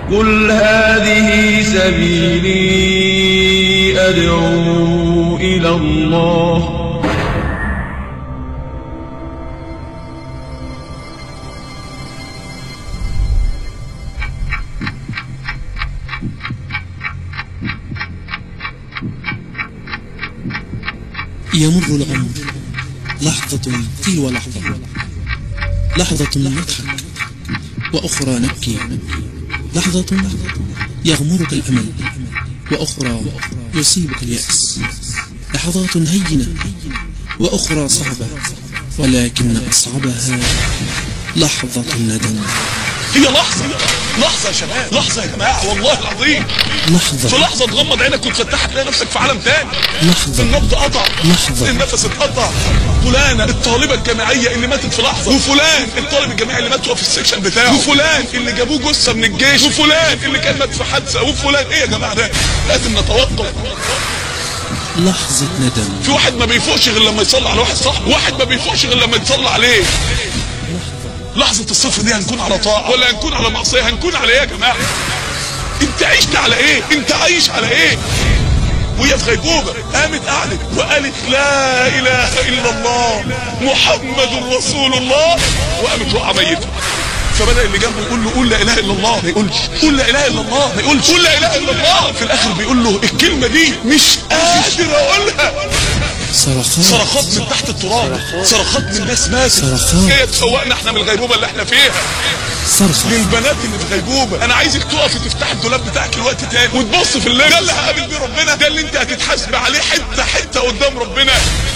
قل هذه سبيلي أدعو إلى الله يمر العمر لحظة تلو لحظة لحظة نضحك وأخرى نبكي لحظة يغمرك الأمل وأخرى يصيبك اليأس لحظات هينة وأخرى صعبة ولكن أصعبها لحظة الندم هي لحظة لحظة يا شباب لحظة يا جماعة والله العظيم في لحظة لحظة تغمض عينك وتفتحها تلاقي نفسك في عالم تاني لحظة النبض قطع لحظة. النفس اتقطع فلانة الطالبة الجامعية اللي ماتت في لحظة وفلان الطالب الجامعي اللي مات وهو في السكشن بتاعه وفلان اللي جابوه جثة من الجيش وفلان اللي كان مات في حادثة وفلان ايه يا جماعة ده لازم نتوقف لحظة ندم في واحد ما بيفوقش غير لما يصلي على واحد صاحبه واحد ما بيفوقش غير لما يتصلى عليه لحظة الصفر دي هنكون على طاعة ولا هنكون على معصية هنكون على ايه يا جماعة انت عشت على ايه انت عايش على ايه وهي في غيبوبة قامت قعدت وقالت لا اله الا الله محمد رسول الله وقامت وقع ميتة فبدأ اللي جنبه يقول له قول لا اله الا الله ما يقولش قول لا اله الا الله ما يقولش قول لا اله الا الله في الاخر بيقول له الكلمة دي مش قادر اقولها صرخات صرخات من تحت التراب صرخات من ناس ماتت صرخات. جايه تفوقنا احنا من الغيبوبه اللي احنا فيها صرخة للبنات اللي في غيبوبه انا عايزك تقفي تفتح الدولاب بتاعك الوقت تاني وتبص في الليل ده اللي هقابل بيه ربنا ده اللي انت هتتحاسب عليه حته حته قدام ربنا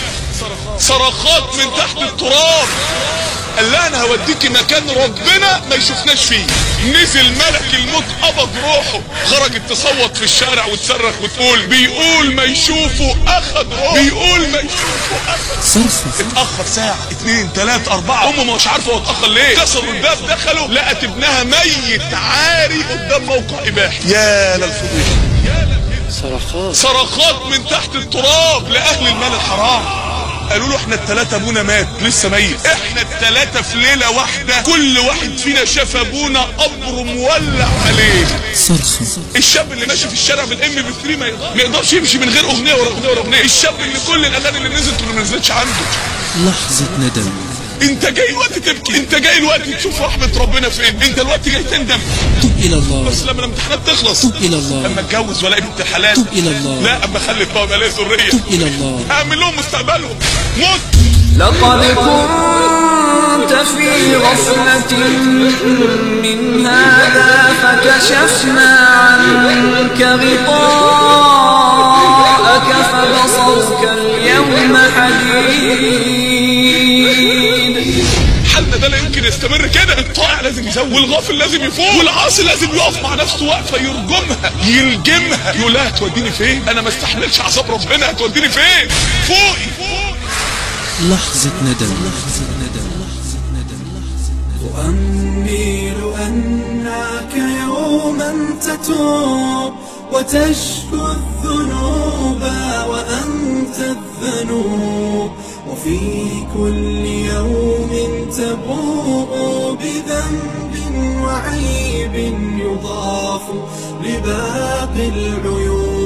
صرخات من تحت التراب قال لها انا هوديكي مكان ربنا ما يشوفناش فيه نزل ملك الموت قبض روحه خرجت تصوت في الشارع وتصرخ وتقول بيقول ما يشوفه اخد روحه بيقول ما يشوفه اخد صرخة اتأخر ساعة اتنين تلات اربعة امه مش عارفة هو اتأخر ليه كسروا الباب دخلوا لقت ابنها ميت عاري قدام موقع اباحي يا للفضيحة صرخات صرخات من تحت التراب لاهل المال الحرام قالوا له احنا التلاتة ابونا مات لسه ميت احنا التلاتة في ليلة واحدة كل واحد فينا شاف ابونا قبر مولع عليه صرخة الشاب اللي ماشي في الشارع بالام بي 3 ما يقدر- ما يقدرش يمشي من غير اغنيه ورا اغنيه ورا اغنيه الشاب اللي كل الاغاني اللي نزلت واللي ما نزلتش عنده لحظة ندم انت جاي الوقت تبكي انت جاي الوقت تشوف رحمه ربنا فين انت الوقت جاي تندم تب إلى الله بس لما الامتحانات تخلص تب إلى الله اما اتجوز والاقي بنت الحلال تب إلى الله لا اما اخلف بقى ويبقى ليا ذريه تب إلى الله اعمل لهم مستقبلهم موت لقد كنت في غفلة من هذا فكشفنا عنك غطاءك فبصرك اليوم حديد حالنا ده لا يمكن يستمر كده الطائع لازم يزود والغافل لازم يفوق والعاصي لازم يقف مع نفسه واقفه يرجمها يلجمها يقول لها هتوديني فين انا ما استحملش عذاب ربنا هتوديني فين فوقي فوقي لحظة ندم لحظة ندم لحظة ندم أؤمل أنك يوما تتوب وتشكو الذنوب وأنت الذنوب وفي كل يوم تبوء بذنب وعيب يضاف لباقي العيوب